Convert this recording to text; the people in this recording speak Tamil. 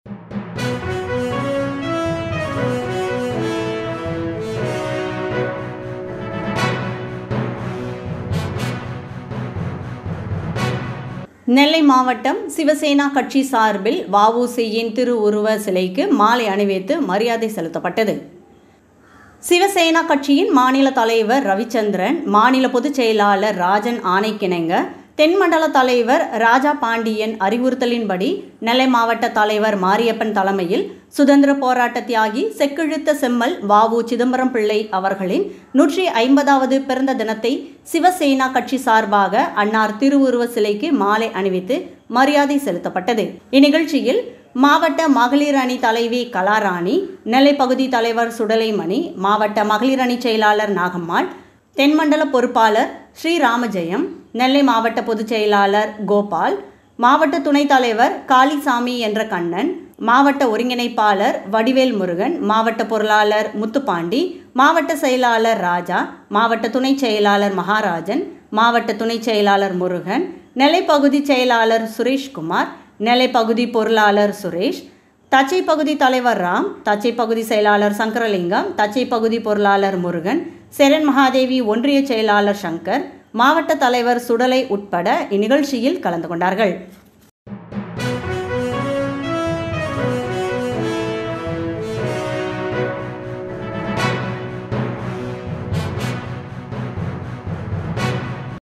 நெல்லை மாவட்டம் சிவசேனா கட்சி சார்பில் வஉசியின் திருவுருவ சிலைக்கு மாலை அணிவித்து மரியாதை செலுத்தப்பட்டது சிவசேனா கட்சியின் மாநில தலைவர் ரவிச்சந்திரன் மாநில பொதுச் செயலாளர் ராஜன் ஆணைக்கிணங்க தென்மண்டல தலைவர் ராஜா பாண்டியன் அறிவுறுத்தலின்படி நெல்லை மாவட்ட தலைவர் மாரியப்பன் தலைமையில் சுதந்திர போராட்ட தியாகி செக்கிழுத்த செம்மல் வாவு சிதம்பரம் பிள்ளை அவர்களின் நூற்றி ஐம்பதாவது பிறந்த தினத்தை சிவசேனா கட்சி சார்பாக அன்னார் திருவுருவ சிலைக்கு மாலை அணிவித்து மரியாதை செலுத்தப்பட்டது இந்நிகழ்ச்சியில் மாவட்ட மகளிர் அணி தலைவி கலாராணி நெல்லை பகுதி தலைவர் சுடலைமணி மாவட்ட மகளிர் அணி செயலாளர் நாகம்மாள் தென்மண்டல பொறுப்பாளர் ஸ்ரீராமஜெயம் நெல்லை மாவட்ட பொதுச் செயலாளர் கோபால் மாவட்ட துணைத் தலைவர் காளிசாமி என்ற கண்ணன் மாவட்ட ஒருங்கிணைப்பாளர் வடிவேல் முருகன் மாவட்ட பொருளாளர் முத்துப்பாண்டி மாவட்ட செயலாளர் ராஜா மாவட்ட துணைச் செயலாளர் மகாராஜன் மாவட்ட துணைச் செயலாளர் முருகன் நெல்லை பகுதி செயலாளர் சுரேஷ்குமார் நெல்லை பகுதி பொருளாளர் சுரேஷ் தச்சை பகுதி தலைவர் ராம் தச்சை பகுதி செயலாளர் சங்கரலிங்கம் தச்சை பகுதி பொருளாளர் முருகன் செரன் மகாதேவி ஒன்றிய செயலாளர் சங்கர் மாவட்ட தலைவர் சுடலை உட்பட இந்நிகழ்ச்சியில் கலந்து கொண்டார்கள்